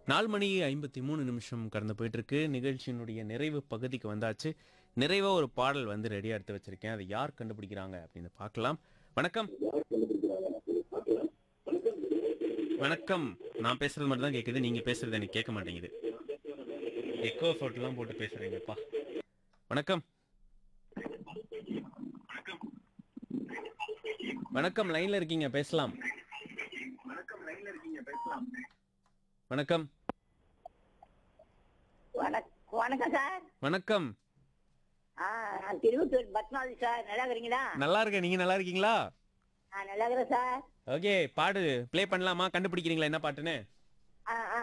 நாலு மணி ஐம்பத்தி மூணு நிமிஷம் கடந்து போயிட்டு இருக்கு நிகழ்ச்சியினுடைய நிறைவு பகுதிக்கு வந்தாச்சு நிறைவா ஒரு பாடல் வந்து ரெடியா எடுத்து வச்சிருக்கேன் அதை யார் கண்டுபிடிக்கிறாங்க அப்படின்னு பார்க்கலாம் வணக்கம் வணக்கம் நான் பேசுறது மட்டும் தான் கேக்குது நீங்க பேசுறது எனக்கு கேட்க மாட்டேங்குது எக்கோ ஃபோட்டோலாம் போட்டு பேசுறீங்கப்பா வணக்கம் வணக்கம் லைன்ல இருக்கீங்க பேசலாம் வணக்கம் வணக்- வணக்கம் சார் வணக்கம் ஆ நான் திருவத்தூர் பத்மாவதி சார் நல்லா இருக்கிறீங்களா நல்லா இருக்கேன் நீங்க நல்லா இருக்கீங்களா ஆ நல்லா இருக்கிறேன் சார் ஓகே பாடு ப்ளே பண்ணலாமா கண்டுபிடிக்கிறீங்களா என்ன பாட்டுன்னு ஆ ஆ